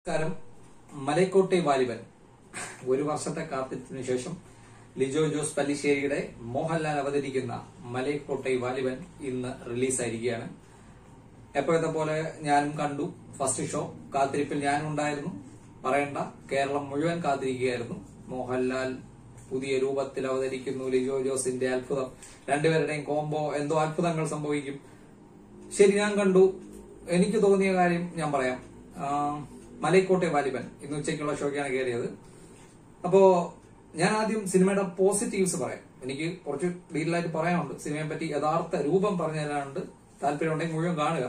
നമസ്കാരം മലൈക്കോട്ടെ വാലിബൻ ഒരു വർഷത്തെ കാത്തിരിപ്പിന് ശേഷം ലിജോ ജോസ് പല്ലിശ്ശേരിയുടെ മോഹൻലാൽ അവതരിക്കുന്ന മലൈക്കോട്ടെ വാലിബൻ ഇന്ന് റിലീസായിരിക്കുകയാണ് എപ്പോഴത്തെ പോലെ ഞാനും കണ്ടു ഫസ്റ്റ് ഷോ കാത്തിരിപ്പിൽ ഞാനും ഉണ്ടായിരുന്നു പറയണ്ട കേരളം മുഴുവൻ കാത്തിരിക്കുകയായിരുന്നു മോഹൻലാൽ പുതിയ രൂപത്തിൽ അവതരിക്കുന്നു ലിജോ ജോസിന്റെ അത്ഭുതം രണ്ടുപേരുടെയും കോംബോ എന്തോ അത്ഭുതങ്ങൾ സംഭവിക്കും ശരി ഞാൻ കണ്ടു എനിക്ക് തോന്നിയ കാര്യം ഞാൻ പറയാം ആ, മലൈക്കോട്ടെ വാലിബൻ ഇന്ന് ഉച്ചയ്ക്കുള്ള ഷോയ്ക്കാണ് കയറിയത് അപ്പോ ഞാൻ ആദ്യം സിനിമയുടെ പോസിറ്റീവ്സ് പറയാം എനിക്ക് കുറച്ച് ഡീറ്റെയിൽ ആയിട്ട് പറയാനുണ്ട് സിനിമയെ പറ്റി യഥാർത്ഥ രൂപം പറഞ്ഞു തരാനുണ്ട് താല്പര്യമുണ്ടെങ്കിൽ മുഴുവൻ കാണുക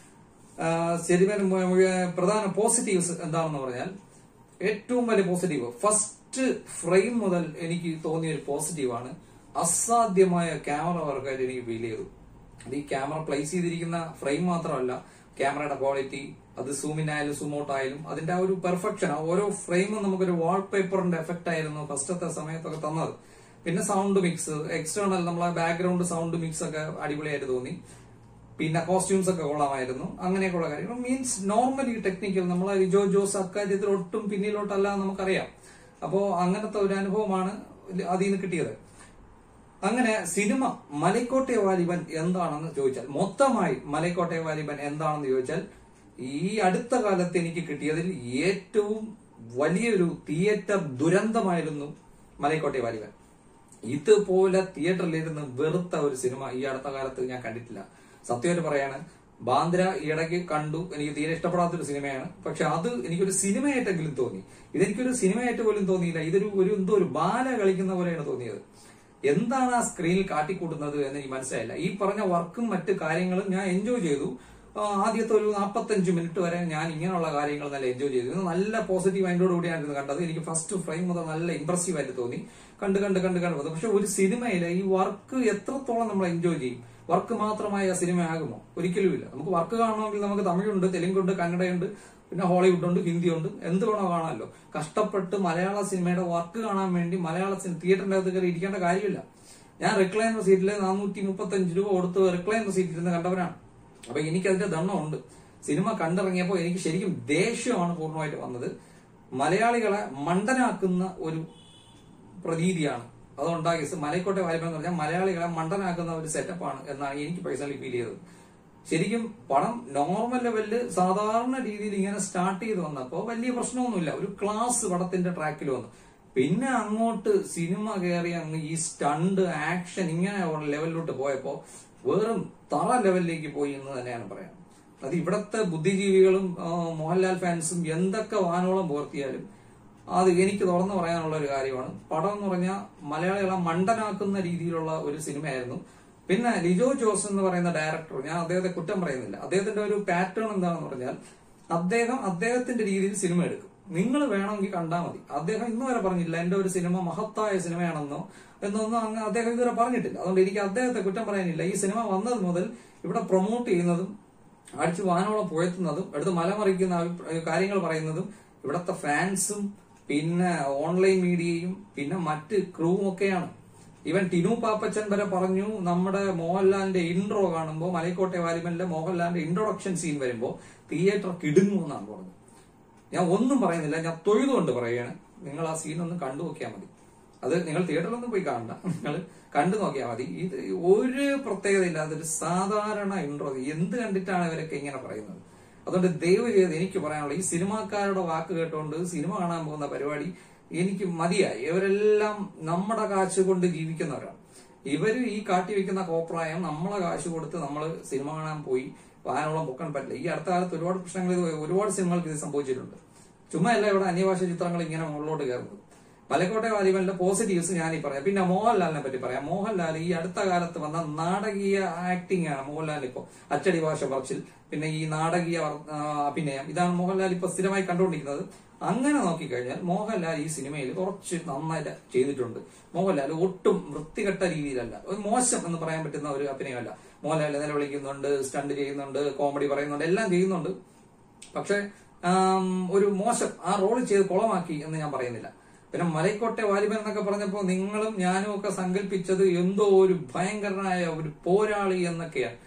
ആ, സിനിമയുടെ മു- മുഴുവൻ പ്രധാന പോസിറ്റീവ്സ് എന്താണെന്ന് പറഞ്ഞാൽ ഏറ്റവും വലിയ പോസിറ്റീവ് ഫസ്റ്റ് ഫ്രെയിം മുതൽ എനിക്ക് തോന്നിയ ഒരു പോസിറ്റീവാണ് അസാധ്യമായ ക്യാമറ വർക്കായിട്ട് എനിക്ക് ഫീൽ ചെയ്തു അത് ഈ ക്യാമറ പ്ലേസ് ചെയ്തിരിക്കുന്ന ഫ്രെയിം മാത്രമല്ല ക്യാമറയുടെ ക്വാളിറ്റി അത് സൂമിൻ ആയാലും സൂം ഔട്ട് ആയാലും അതിന്റെ ആ ഒരു പെർഫെക്ഷൻ ആ ഓരോ ഫ്രെയിമും നമുക്കൊരു വാൾപേപ്പറിന്റെ എഫക്റ്റ് ആയിരുന്നു ഫസ്റ്റത്തെ സമയത്തൊക്കെ തന്നത് പിന്നെ സൗണ്ട് മിക്സ് എക്സ്റ്റേണൽ നമ്മളെ ബാക്ക്ഗ്രൗണ്ട് സൗണ്ട് മിക്സ് ഒക്കെ അടിപൊളിയായിട്ട് തോന്നി പിന്നെ കോസ്റ്റ്യൂംസ് ഒക്കെ കൊള്ളാമായിരുന്നു അങ്ങനെയൊക്കെയുള്ള കാര്യങ്ങൾ മീൻസ് നോർമലി ടെക്നിക്കൽ നമ്മളെ ലിജോ ജോസ് അക്കാര്യത്തിൽ ഒട്ടും പിന്നിലോട്ടല്ല എന്ന് നമുക്കറിയാം അപ്പോ അങ്ങനത്തെ ഒരു അനുഭവമാണ് അതിൽ നിന്ന് കിട്ടിയത് അങ്ങനെ സിനിമ മലൈക്കോട്ടെ വാലിബൻ എന്താണെന്ന് ചോദിച്ചാൽ മൊത്തമായി മലൈക്കോട്ടെ വാലിബൻ എന്താണെന്ന് ചോദിച്ചാൽ ഈ അടുത്ത കാലത്ത് എനിക്ക് കിട്ടിയതിൽ ഏറ്റവും വലിയൊരു തിയേറ്റർ ദുരന്തമായിരുന്നു മലൈക്കോട്ടെ വാലിബൻ ഇതുപോലെ തിയേറ്ററിലിരുന്ന് വെറുത്ത ഒരു സിനിമ ഈ അടുത്ത കാലത്ത് ഞാൻ കണ്ടിട്ടില്ല സത്യമായിട്ട് പറയാണ് ബാന്ദ്ര ഇടയ്ക്ക് കണ്ടു എനിക്ക് തീരെ ഇഷ്ടപ്പെടാത്തൊരു സിനിമയാണ് പക്ഷെ അത് എനിക്കൊരു സിനിമയായിട്ടെങ്കിലും തോന്നി ഇതെനിക്കൊരു സിനിമയായിട്ട് പോലും തോന്നിയില്ല ഇതൊരു ഒരു എന്തോ ഒരു ബാല കളിക്കുന്ന പോലെയാണ് തോന്നിയത് എന്താണ് ആ സ്ക്രീനിൽ കാട്ടിക്കൂട്ടുന്നത് എന്ന് എനിക്ക് മനസ്സിലായില്ല ഈ പറഞ്ഞ വർക്കും മറ്റു കാര്യങ്ങളും ഞാൻ എൻജോയ് ചെയ്തു ആ, ആദ്യത്തെ ഒരു നാൽപ്പത്തഞ്ച് മിനിറ്റ് വരെ ഞാൻ ഇങ്ങനെയുള്ള കാര്യങ്ങൾ നല്ല എൻജോയ് ചെയ്തു ഇത് നല്ല പോസിറ്റീവ് മൈൻഡോട് കൂടിയാണ് ഇത് കണ്ടത് എനിക്ക് ഫസ്റ്റ് ഫ്രെയിം മുതൽ നല്ല ഇമ്പ്രസീവ് ആയിട്ട് തോന്നി കണ്ട് കണ്ട് കണ്ട് കണ്ട് വന്നു പക്ഷെ ഒരു സിനിമയിലെ ഈ വർക്ക് എത്രത്തോളം നമ്മൾ എൻജോയ് ചെയ്യും വർക്ക് മാത്രമായി ആ സിനിമ ആകുമോ ഒരിക്കലുമില്ല നമുക്ക് വർക്ക് കാണണമെങ്കിൽ നമുക്ക് തമിഴുണ്ട് തെലുങ്കുണ്ട് കന്നഡയുണ്ട് പിന്നെ ഹോളിവുഡ് ഉണ്ട് ഹിന്ദി ഉണ്ട് എന്ത് വേണോ കാണാമല്ലോ കഷ്ടപ്പെട്ട് മലയാള സിനിമയുടെ വർക്ക് കാണാൻ വേണ്ടി മലയാള സിനിമ തിയേറ്ററിന്റെ അകത്ത് കയറി ഇരിക്കേണ്ട കാര്യമില്ല ഞാൻ റിക്ലൈനർ സീറ്റിൽ നാനൂറ്റി മുപ്പത്തഞ്ച് രൂപ കൊടുത്ത് റിക്ലൈനർ സീറ്റിൽ ഇരുന്ന് കണ്ടവനാണ് അപ്പൊ എനിക്ക് അതിന്റെ ദണ്ണമുണ്ട് സിനിമ കണ്ടിറങ്ങിയപ്പോൾ എനിക്ക് ശരിക്കും ദേഷ്യമാണ് പൂർണ്ണമായിട്ട് വന്നത് മലയാളികളെ മണ്ടനാക്കുന്ന ഒരു പ്രതീതിയാണ് അതുണ്ടാക്കി മലൈക്കോട്ടെ വായ്പ എന്ന് പറഞ്ഞാൽ മലയാളികളെ മണ്ടനാക്കുന്ന ഒരു സെറ്റപ്പാണ് എന്നാണ് എനിക്ക് പേഴ്സണലി ഫീൽ ചെയ്തത് ശരിക്കും പടം നോർമൽ ലെവലില് സാധാരണ രീതിയിൽ ഇങ്ങനെ സ്റ്റാർട്ട് ചെയ്ത് വന്നപ്പോ വലിയ പ്രശ്നമൊന്നുമില്ല ഒരു ക്ലാസ് പടത്തിന്റെ ട്രാക്കിൽ വന്നു പിന്നെ അങ്ങോട്ട് സിനിമ കയറി അങ്ങ് ഈ സ്റ്റണ്ട് ആക്ഷൻ ഇങ്ങനെ ഉള്ള ലെവലിലോട്ട് പോയപ്പോ വെറും തറ ലെവലിലേക്ക് പോയി എന്ന് തന്നെയാണ് പറയാം അത് ഇവിടത്തെ ബുദ്ധിജീവികളും ആ, മോഹൻലാൽ ഫാൻസും എന്തൊക്കെ വാനോളം പോർത്തിയാലും അത് എനിക്ക് തുറന്നു പറയാനുള്ള ഒരു കാര്യമാണ് പടം എന്ന് പറഞ്ഞാൽ മലയാളികളെ മണ്ടനാക്കുന്ന രീതിയിലുള്ള ഒരു സിനിമയായിരുന്നു പിന്നെ ലിജോ ജോസ് എന്ന് പറയുന്ന ഡയറക്ടർ ഞാൻ അദ്ദേഹത്തെ കുറ്റം പറയുന്നില്ല അദ്ദേഹത്തിന്റെ ഒരു പാറ്റേൺ എന്താണെന്ന് പറഞ്ഞാൽ അദ്ദേഹം അദ്ദേഹത്തിന്റെ രീതിയിൽ സിനിമ എടുക്കും നിങ്ങൾ വേണമെങ്കിൽ കണ്ടാൽ മതി അദ്ദേഹം ഇന്ന് വരെ പറഞ്ഞില്ല എന്റെ ഒരു സിനിമ മഹത്തായ സിനിമയാണെന്നോ എന്നൊന്നും അങ്ങ് അദ്ദേഹം ഇതുവരെ പറഞ്ഞിട്ടില്ല അതുകൊണ്ട് എനിക്ക് അദ്ദേഹത്തെ കുറ്റം പറയാനില്ല ഈ സിനിമ വന്നത് മുതൽ ഇവിടെ പ്രൊമോട്ട് ചെയ്യുന്നതും അടിച്ച് വാനോളം പുഴത്തുന്നതും എടുത്ത് മലമറിക്കുന്ന അഭിപ്രായ- കാര്യങ്ങൾ പറയുന്നതും ഇവിടത്തെ ഫാൻസും പിന്നെ ഓൺലൈൻ മീഡിയയും പിന്നെ മറ്റ് ക്രൂവും ഒക്കെയാണ് ഇവൻ ടിനു പാപ്പച്ചൻ വരെ പറഞ്ഞു നമ്മുടെ മോഹൻലാലിന്റെ ഇൻട്രോ കാണുമ്പോൾ മലൈക്കോട്ടെ വാലിബനിലെ മോഹൻലാലിന്റെ ഇൻട്രൊഡക്ഷൻ സീൻ വരുമ്പോൾ തിയേറ്റർ കിടുങ്ങുമെന്നാണ് പറഞ്ഞത് ഞാൻ ഒന്നും പറയുന്നില്ല ഞാൻ തൊഴുതുകൊണ്ട് പറയുകയാണ് നിങ്ങൾ ആ സീൻ ഒന്ന് കണ്ടു നോക്കിയാൽ മതി അത് നിങ്ങൾ തിയേറ്ററിലൊന്നും പോയി കാണണ്ട നിങ്ങൾ കണ്ടു നോക്കിയാൽ മതി ഇത് ഒരു പ്രത്യേകത ഇല്ലാതെ ഒരു സാധാരണ ഇൻട്രോ എന്ത് കണ്ടിട്ടാണ് ഇവരൊക്കെ ഇങ്ങനെ പറയുന്നത് അതുകൊണ്ട് ദയവ് ചെയ്ത് എനിക്ക് പറയാനുള്ള ഈ സിനിമാക്കാരുടെ വാക്ക് കേട്ടുകൊണ്ട് സിനിമ കാണാൻ പോകുന്ന പരിപാടി എനിക്ക് മതിയായി ഇവരെല്ലാം നമ്മുടെ കാശ് കൊണ്ട് ജീവിക്കുന്നവരാണ് ഇവര് ഈ കാട്ടിവെക്കുന്ന കോപ്രായം നമ്മളെ കാശ് കൊടുത്ത് നമ്മൾ സിനിമ കാണാൻ പോയി വാനോളം പൊക്കാൻ പറ്റില്ല ഈ അടുത്ത കാലത്ത് ഒരുപാട് പ്രശ്നങ്ങൾ ഇത് ഒരുപാട് സിനിമകൾക്ക് ഇത് സംഭവിച്ചിട്ടുണ്ട് ചുമ്മാ അല്ല ഇവിടെ അന്യഭാഷ ചിത്രങ്ങൾ ഇങ്ങനെ മുകളിലോട്ട് കയറുന്നത് മലക്കോട്ടെ വാലിബലിന്റെ പോസിറ്റീവ്സ് ഞാൻ ഈ പറയാം പിന്നെ മോഹൻലാലിനെ പറ്റി പറയാം മോഹൻലാൽ ഈ അടുത്ത കാലത്ത് വന്ന നാടകീയ ആക്ടിംഗ് ആണ് മോഹൻലാൽ ഇപ്പോ അച്ചടി ഭാഷ പറച്ചിൽ പിന്നെ ഈ നാടകീയ വർ- ആ, അഭിനയം ഇതാണ് മോഹൻലാൽ ഇപ്പൊ സ്ഥിരമായി കണ്ടുകൊണ്ടിരിക്കുന്നത് അങ്ങനെ നോക്കിക്കഴിഞ്ഞാൽ മോഹൻലാൽ ഈ സിനിമയിൽ കുറച്ച് നന്നായിട്ട് ചെയ്തിട്ടുണ്ട് മോഹൻലാൽ ഒട്ടും വൃത്തികെട്ട രീതിയിലല്ല ഒരു മോശം എന്ന് പറയാൻ പറ്റുന്ന ഒരു അഭിനയമല്ല മോഹൻലാൽ നിലവിളിക്കുന്നുണ്ട് സ്റ്റണ്ട് ചെയ്യുന്നുണ്ട് കോമഡി പറയുന്നുണ്ട് എല്ലാം ചെയ്യുന്നുണ്ട് പക്ഷെ ആം, ഒരു മോശം ആ റോൾ ചെയ്ത് കുളമാക്കി എന്ന് ഞാൻ പറയുന്നില്ല പിന്നെ മലൈക്കോട്ടെ വാലിബൻ എന്നൊക്കെ പറഞ്ഞപ്പോ നിങ്ങളും ഞാനും ഒക്കെ സങ്കല്പിച്ചത് എന്തോ ഒരു ഭയങ്കരനായ ഒരു പോരാളി എന്നൊക്കെയാണ്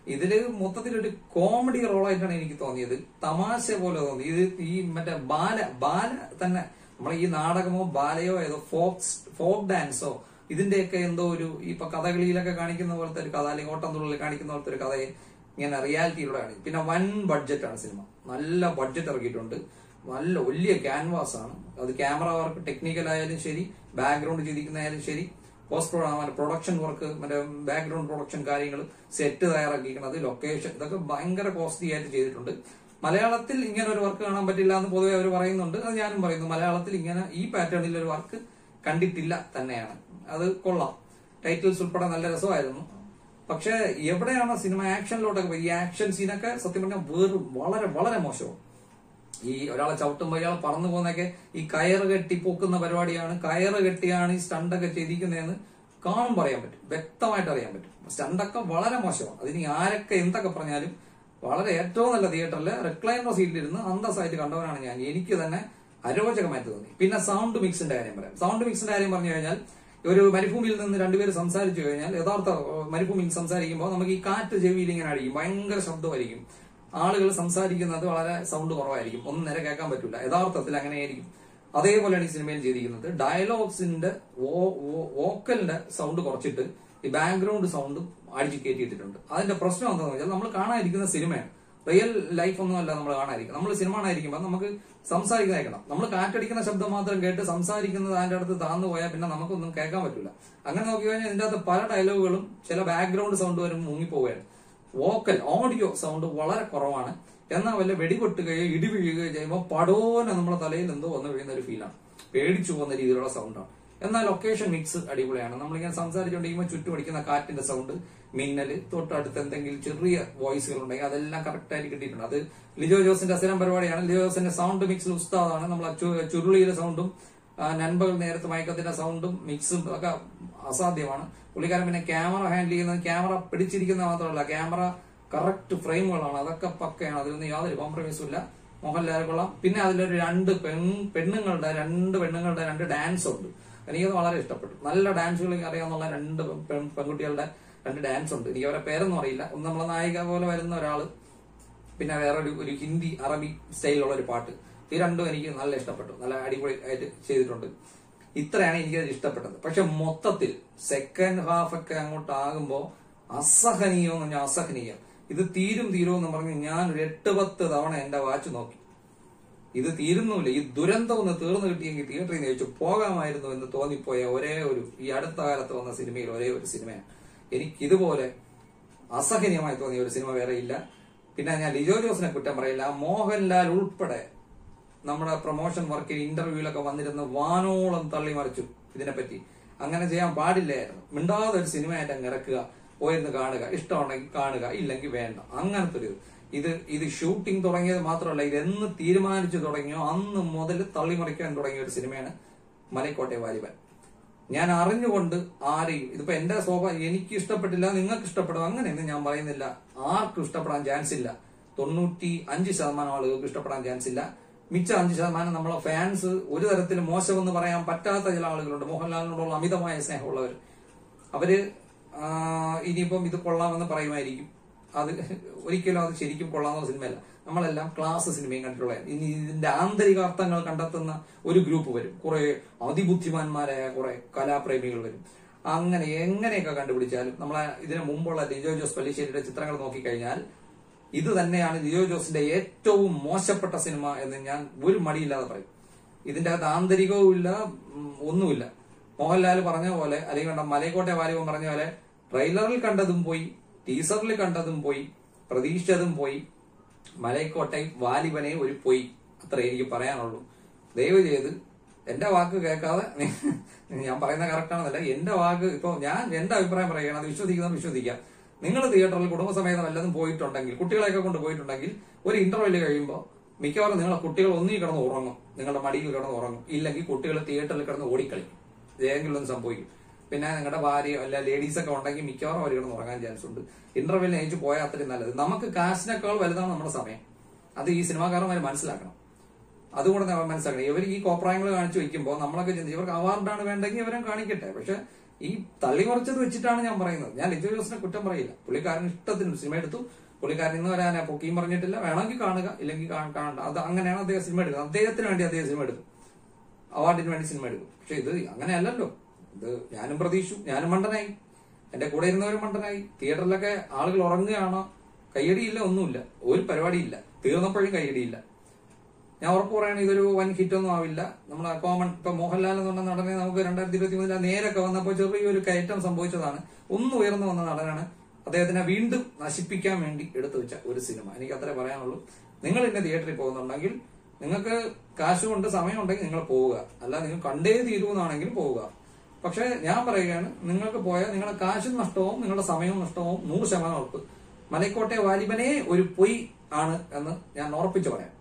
ഇതില് മൊത്തത്തിൽ ഒരു കോമഡി റോളായിട്ടാണ് എനിക്ക് തോന്നിയത് തമാശ പോലെ തോന്നി ഇത് ഈ മറ്റേ ബാല ബാല തന്നെ നമ്മൾ ഈ നാടകമോ ബാലയോ ഏതോ ഫോക്സ് ഫോക്ക് ഡാൻസോ ഇതിന്റെയൊക്കെ എന്തോ ഒരു ഇപ്പൊ കഥകളിയിലൊക്കെ കാണിക്കുന്ന പോലത്തെ ഒരു കഥ അല്ലെങ്കിൽ ഓട്ടംതുള്ളിൽ കാണിക്കുന്ന പോലത്തെ ഒരു കഥയെ ഇങ്ങനെ റിയാലിറ്റിയിലൂടെ കാണിക്കും പിന്നെ വൻ ബഡ്ജറ്റാണ് സിനിമ നല്ല ബഡ്ജറ്റ് ഇറക്കിയിട്ടുണ്ട് നല്ല വലിയ ക്യാൻവാസ് ആണ് അത് ക്യാമറ വർക്ക് ടെക്നിക്കൽ ആയാലും ശരി ബാക്ക്ഗ്രൗണ്ട് ചെയ്തിരിക്കുന്നതായാലും ശരി പോസ്റ്റ് പ്രൊഡക്ഷൻ വർക്ക് മറ്റേ ബാക്ക്ഗ്രൗണ്ട് പ്രൊഡക്ഷൻ കാര്യങ്ങൾ സെറ്റ് തയ്യാറാക്കിയിരിക്കുന്നത് ലൊക്കേഷൻ ഇതൊക്കെ ഭയങ്കര കോസ്റ്റ്ലി ആയിട്ട് ചെയ്തിട്ടുണ്ട് മലയാളത്തിൽ ഇങ്ങനെ ഒരു വർക്ക് കാണാൻ പറ്റില്ല എന്ന് പൊതുവെ അവർ പറയുന്നുണ്ട് അത് ഞാനും പറയുന്നു മലയാളത്തിൽ ഇങ്ങനെ ഈ പാറ്റേണിൽ ഒരു വർക്ക് കണ്ടിട്ടില്ല തന്നെയാണ് അത് കൊള്ളാം ടൈറ്റിൽസ് ഉൾപ്പെടെ നല്ല രസമായിരുന്നു പക്ഷെ എവിടെയാണ് സിനിമ ആക്ഷനിലോട്ടൊക്കെ പോയി ഈ ആക്ഷൻ സീനൊക്കെ സത്യം പറഞ്ഞാൽ വേറും വളരെ വളരെ മോശമാണ് ഈ ഒരാളെ ചവിട്ടുമ്പോൾ ഇയാൾ പറന്നു പോകുന്നതൊക്കെ ഈ കയറ് കെട്ടി പൊക്കുന്ന പരിപാടിയാണ് കയറ് കെട്ടിയാണ് ഈ സ്റ്റണ്ടൊക്കെ ചെയ്തിരിക്കുന്നതെന്ന് കാണുമ്പോൾ അറിയാൻ പറ്റും വ്യക്തമായിട്ട് അറിയാൻ പറ്റും സ്റ്റണ്ടൊക്കെ വളരെ മോശമാണ് അതിന് ആരൊക്കെ എന്തൊക്കെ പറഞ്ഞാലും വളരെ ഏറ്റവും നല്ല തിയേറ്ററിൽ റിക്ലൈനർ സീറ്റിലിരുന്ന് അന്തസ്സായിട്ട് കണ്ടവനാണ് ഞാൻ എനിക്ക് തന്നെ അരോചകമായിട്ട് തോന്നി പിന്നെ സൗണ്ട് മിക്സിന്റെ കാര്യം പറയാം സൗണ്ട് മിക്സിന്റെ കാര്യം പറഞ്ഞു കഴിഞ്ഞാൽ ഒരു മരുഭൂമിയിൽ നിന്ന് രണ്ടുപേര് സംസാരിച്ചു കഴിഞ്ഞാൽ യഥാർത്ഥ ഏഹ്, മരുഭൂമിയിൽ സംസാരിക്കുമ്പോൾ നമുക്ക് ഈ കാറ്റ് ചെവിയിൽ ഇങ്ങനെ അടിക്കും ഭയങ്കര ശബ്ദമായിരിക്കും ആളുകൾ സംസാരിക്കുന്നത് വളരെ സൗണ്ട് കുറവായിരിക്കും ഒന്നും നേരെ കേൾക്കാൻ പറ്റില്ല യഥാർത്ഥത്തിൽ അങ്ങനെയായിരിക്കും അതേപോലെയാണ് ഈ സിനിമയിൽ ചെയ്തിരിക്കുന്നത് ഡയലോഗ്സിന്റെ വോക്കലിന്റെ സൗണ്ട് കുറച്ചിട്ട് ഈ ബാക്ക്ഗ്രൗണ്ട് സൗണ്ട് അടിച്ചു കയറ്റിയിട്ടിട്ടുണ്ട് അതിന്റെ പ്രശ്നം എന്താണെന്ന് വെച്ചാൽ നമ്മൾ കാണാനിരിക്കുന്ന സിനിമയാണ് റിയൽ ലൈഫ് ഒന്നും അല്ല നമ്മൾ കാണാതിരിക്കും നമ്മൾ സിനിമ കാണാതിരിക്കുമ്പോൾ നമുക്ക് സംസാരിക്കുന്ന കേൾക്കണം നമ്മൾ കാറ്റടിക്കുന്ന ശബ്ദം മാത്രം കേട്ട് സംസാരിക്കുന്നത് അതിന്റെ അടുത്ത് താന്നു പോയാൽ പിന്നെ നമുക്കൊന്നും കേൾക്കാൻ പറ്റില്ല അങ്ങനെ നോക്കി കഴിഞ്ഞാൽ ഇതിന്റെ അകത്ത് പല ഡയലോഗുകളും ചില ബാക്ക്ഗ്രൗണ്ട് സൗണ്ട് വരും മുങ്ങിപ്പോവുകയാണ് വോക്കൽ ഓഡിയോ സൗണ്ട് വളരെ കുറവാണ് എന്നാൽ വല്ല വെടിപൊട്ടുകയോ ഇടി വീഴുകയോ ചെയ്യുമ്പോൾ പടോനെ നമ്മുടെ തലയിൽ എന്തോ വന്നു വീഴുന്ന ഒരു ഫീലാണ് പേടിച്ചു പോകുന്ന രീതിയിലുള്ള സൗണ്ടാണ് എന്നാൽ ലൊക്കേഷൻ മിക്സ് അടിപൊളിയാണ് നമ്മളിങ്ങനെ സംസാരിച്ചുകൊണ്ടിരിക്കുമ്പോൾ ചുറ്റും അടിക്കുന്ന കാറ്റിന്റെ സൗണ്ട് മിന്നല് തൊട്ടടുത്ത് എന്തെങ്കിലും ചെറിയ വോയിസുകൾ ഉണ്ടെങ്കിൽ അതെല്ലാം കറക്റ്റ് ആയിട്ട് കിട്ടിയിട്ടുണ്ട് അത് ലിജോ ജോസിന്റെ സ്ഥിരം പരിപാടിയാണ് ലിജോ ജോസിന്റെ സൗണ്ട് മിക്സിൽ ഉസ്താദാണ് നമ്മൾ ചുരുളിയിലെ സൗണ്ടും ആ, നൻപകൽ നേരത്ത് മയക്കത്തിന്റെ സൗണ്ടും മിക്സും ഒക്കെ അസാധ്യമാണ് പുള്ളിക്കാരൻ പിന്നെ ക്യാമറ ഹാൻഡിൽ ചെയ്യുന്നത് ക്യാമറ പിടിച്ചിരിക്കുന്ന മാത്രമല്ല ക്യാമറ കറക്റ്റ് ഫ്രെയിമുകളാണ് അതൊക്കെ പക്കയാണ് അതിലൊന്നും യാതൊരു കോംപ്രമൈസും ഇല്ല മോഹൻലാൽ കൊള്ളാം പിന്നെ അതിലൊരു രണ്ട് പെൺ പെണ്ണുങ്ങളുടെ രണ്ട് പെണ്ണുങ്ങളുടെ രണ്ട് ഡാൻസ് ഉണ്ട് എനിക്കത് വളരെ ഇഷ്ടപ്പെട്ടു നല്ല ഡാൻസുകൾ അറിയാവുന്ന രണ്ട് പെൺ- പെൺകുട്ടികളുടെ രണ്ട് ഡാൻസ് ഉണ്ട് എനിക്ക് അവരെ പേരൊന്നും അറിയില്ല ഒന്ന് നമ്മളെ നായിക പോലെ വരുന്ന ഒരാള് പിന്നെ വേറെ ഒരു ഒരു ഹിന്ദി അറബി സ്റ്റൈലിലുള്ള ഒരു പാട്ട് ഈ രണ്ടും എനിക്ക് നല്ല ഇഷ്ടപ്പെട്ടു നല്ല അടിപൊളി ആയിട്ട് ചെയ്തിട്ടുണ്ട് ഇത്രയാണ് എനിക്കത് ഇഷ്ടപ്പെട്ടത് പക്ഷെ മൊത്തത്തിൽ സെക്കൻഡ് ഹാഫ് ഒക്കെ അങ്ങോട്ട് ആകുമ്പോ അസഹനീയം എന്ന് പറഞ്ഞാൽ അസഹനീയം ഇത് തീരും തീരുമെന്ന് പറഞ്ഞ് ഞാൻ ഒരു എട്ട് പത്ത് തവണ എന്റെ വാച്ച് നോക്കി ഇത് തീരുന്നുമില്ല ഈ ദുരന്തം ഒന്ന് തീർന്നു കിട്ടിയെങ്കിൽ തിയേറ്ററിൽ നിന്ന് ചോദിച്ചു പോകാമായിരുന്നു എന്ന് തോന്നിപ്പോയ ഒരേ ഒരു ഈ അടുത്ത കാലത്ത് വന്ന സിനിമയിൽ ഒരേ ഒരു സിനിമയാണ് എനിക്ക് ഇതുപോലെ അസഹനീയമായി തോന്നിയ ഒരു സിനിമ വേറെ ഇല്ല പിന്നെ ഞാൻ ലിജോ ജോസിനെ കുറ്റം പറയില്ല മോഹൻലാൽ ഉൾപ്പെടെ നമ്മുടെ പ്രൊമോഷൻ വർക്കിൽ ഇന്റർവ്യൂലൊക്കെ വന്നിരുന്ന വാനോളം തള്ളിമറിച്ചു ഇതിനെപ്പറ്റി അങ്ങനെ ചെയ്യാൻ പാടില്ലായിരുന്നു മിണ്ടാതെ ഒരു സിനിമയായിട്ട് അങ്ങ് ഇറക്കുക പോയിരുന്ന് കാണുക ഇഷ്ടമുണ്ടെങ്കിൽ കാണുക ഇല്ലെങ്കിൽ വേണ്ട അങ്ങനത്തെ ഒരു ഇത്. ഇത് ഇത് ഷൂട്ടിംഗ് തുടങ്ങിയത് മാത്രമല്ല ഇത് എന്ന് തീരുമാനിച്ചു തുടങ്ങിയോ അന്ന് മുതൽ തള്ളിമറിക്കാൻ തുടങ്ങിയ ഒരു സിനിമയാണ് മലക്കോട്ടെ വാലിബൻ ഞാൻ അറിഞ്ഞുകൊണ്ട് ആരെയും ഇതിപ്പോ എന്റെ സ്വഭാവം എനിക്ക് ഇഷ്ടപ്പെട്ടില്ല നിങ്ങൾക്ക് ഇഷ്ടപ്പെടും അങ്ങനെയൊന്നും ഞാൻ പറയുന്നില്ല ആർക്കും ഇഷ്ടപ്പെടാൻ ചാൻസ് ഇല്ല തൊണ്ണൂറ്റി അഞ്ച് ശതമാനം ആളുകൾക്ക് ഇഷ്ടപ്പെടാൻ ചാൻസ് ഇല്ല മിച്ച അഞ്ച് ശതമാനം നമ്മളെ ഫാൻസ് ഒരു തരത്തിൽ മോശമെന്ന് പറയാൻ പറ്റാത്ത ചില ആളുകളുണ്ട് മോഹൻലാലിനോടുള്ള അമിതമായ സ്നേഹമുള്ളവർ അവര് ആ, ഇനിയിപ്പം ഇത് കൊള്ളാമെന്ന് പറയുമായിരിക്കും അത് ഒരിക്കലും അത് ശരിക്കും കൊള്ളാവുന്ന സിനിമയല്ല നമ്മളെല്ലാം ക്ലാസ് സിനിമയും കണ്ടിട്ടുള്ള ഇനി ഇതിന്റെ ആന്തരിക അർത്ഥങ്ങൾ കണ്ടെത്തുന്ന ഒരു ഗ്രൂപ്പ് വരും കുറെ അതിബുദ്ധിമാന്മാരായ കുറെ കലാപ്രേമികൾ വരും അങ്ങനെ എങ്ങനെയൊക്കെ കണ്ടുപിടിച്ചാലും നമ്മളെ ഇതിനു മുമ്പുള്ള ലിജോ ജോസ് പല്ലിശ്ശേരിയുടെ ചിത്രങ്ങൾ നോക്കിക്കഴിഞ്ഞാൽ ഇത് തന്നെയാണ് ലിജോ ജോസിന്റെ ഏറ്റവും മോശപ്പെട്ട സിനിമ എന്ന് ഞാൻ ഒരു മടിയില്ലാതെ പറയും ഇതിന്റെ അകത്ത് ആന്തരികവും ഇല്ല ഉം, ഒന്നുമില്ല മോഹൻലാൽ പറഞ്ഞ പോലെ അല്ലെങ്കിൽ വേണ്ട മലയക്കോട്ടെ വാലിബൻ പറഞ്ഞ പോലെ ട്രെയിലറിൽ കണ്ടതും പോയി ടീസറിൽ കണ്ടതും പോയി പ്രതീക്ഷിച്ചതും പോയി മലയക്കോട്ടെ വാലിബനെ ഒരു പോയി അത്ര എനിക്ക് പറയാനുള്ളൂ ദയവ് ചെയ്ത് എന്റെ വാക്ക് കേൾക്കാതെ ഞാൻ പറയുന്ന കറക്റ്റ് ആണെന്നല്ല എന്റെ വാക്ക് ഇപ്പൊ ഞാൻ എന്റെ അഭിപ്രായം പറയുകയാണ് അത് വിശ്വസിക്കുന്നത് വിശ്വസിക്കാം നിങ്ങൾ തിയേറ്ററിൽ കുടുംബസമേതം വല്ലതും പോയിട്ടുണ്ടെങ്കിൽ കുട്ടികളെയൊക്കെ കൊണ്ട് പോയിട്ടുണ്ടെങ്കിൽ ഒരു ഇന്റർവെല് കഴിയുമ്പോൾ മിക്കവാറും നിങ്ങളെ കുട്ടികൾ ഒന്നീ കിടന്ന് ഉറങ്ങും നിങ്ങളുടെ മടിയിൽ കിടന്ന് ഉറങ്ങും ഇല്ലെങ്കിൽ കുട്ടികൾ തിയേറ്ററിൽ കിടന്ന് ഓടിക്കളിക്കും ഏതെങ്കിലും ഒന്ന് സംഭവിക്കും പിന്നെ നിങ്ങളുടെ ഭാര്യയോ അല്ല ലേഡീസ് ഒക്കെ ഉണ്ടെങ്കിൽ മിക്കവാറും അവർ കിടന്ന് ഉറങ്ങാൻ ചാൻസ് ഉണ്ട് ഇന്റർവെല്ലിന് അയച്ചു പോയാൽ അത്രയും നല്ലത് നമുക്ക് കാശിനേക്കാൾ വലുതാണ് നമ്മുടെ സമയം അത് ഈ സിനിമാക്കാരന്മാർ മനസ്സിലാക്കണം അതുകൊണ്ട് നമ്മൾ മനസ്സിലാക്കണം ഇവർ ഈ കോപ്രായങ്ങൾ കാണിച്ചു വെക്കുമ്പോൾ നമ്മളൊക്കെ ചിന്തിച്ചു ഇവർക്ക് അവാർഡാണ് വേണ്ടെങ്കിൽ ഇവരും കാണിക്കട്ടെ പക്ഷെ ഈ തള്ളിമറിച്ചത് വെച്ചിട്ടാണ് ഞാൻ പറയുന്നത് ഞാൻ ലിജോ ജോസിനെ കുറ്റം പറയില്ല പുള്ളിക്കാരൻ ഇഷ്ടത്തിന് സിനിമ എടുത്തു പുള്ളിക്കാരൻ ഇന്ന് വരാൻ പൊക്കിയും പറഞ്ഞിട്ടില്ല വേണമെങ്കിൽ കാണുക ഇല്ലെങ്കിൽ കാ- കാണണ്ട അത് അങ്ങനെയാണ് അദ്ദേഹം സിനിമ എടുക്കുന്നത് അദ്ദേഹത്തിന് വേണ്ടി അദ്ദേഹം സിനിമ എടുക്കും അവാർഡിന് വേണ്ടി സിനിമ എടുക്കും പക്ഷെ ഇത് അങ്ങനെയല്ലല്ലോ ഇത് ഞാനും പ്രതീക്ഷിച്ചു ഞാനും മണ്ടനായി എന്റെ കൂടെ ഇരുന്നവരും മണ്ടനായി തിയേറ്ററിലൊക്കെ ആളുകൾ ഉറങ്ങുകയാണോ കയ്യടിയില്ല ഒന്നുമില്ല ഒരു പരിപാടിയില്ല തീർന്നപ്പോഴും കയ്യടിയില്ല ഞാൻ ഉറപ്പ് പറയുകയാണ് ഇതൊരു വൻ ഹിറ്റ് ഒന്നും ആവില്ല നമ്മൾ കോമൺ ഇപ്പൊ മോഹൻലാൽ എന്ന് പറഞ്ഞ നടനെ നമുക്ക് രണ്ടായിരത്തി ഇരുപത്തി മൂന്നിൽ നേരൊക്കെ വന്നപ്പോൾ ചെറിയൊരു കയറ്റം സംഭവിച്ചതാണ് ഒന്ന് ഉയർന്നു വന്ന നടനാണ് അദ്ദേഹത്തിനെ വീണ്ടും നശിപ്പിക്കാൻ വേണ്ടി എടുത്തു വെച്ച ഒരു സിനിമ എനിക്ക് അത്രേ പറയാനുള്ളൂ നിങ്ങൾ ഇന്നെ തിയേറ്ററിൽ പോകുന്നുണ്ടെങ്കിൽ നിങ്ങൾക്ക് കാശുകൊണ്ട് സമയമുണ്ടെങ്കിൽ നിങ്ങൾ പോവുക അല്ല നിങ്ങൾ കണ്ടേ തീരുമെന്നാണെങ്കിൽ പോവുക പക്ഷെ ഞാൻ പറയുകയാണ് നിങ്ങൾക്ക് പോയാൽ നിങ്ങളുടെ കാശും നഷ്ടവും നിങ്ങളുടെ സമയവും നഷ്ടവും നൂറ് ശതമാനം ഉറപ്പ് മലക്കോട്ടെ വാലിബനെ ഒരു പൊയ് ആണ് എന്ന് ഞാൻ ഉറപ്പിച്ചു പറയാം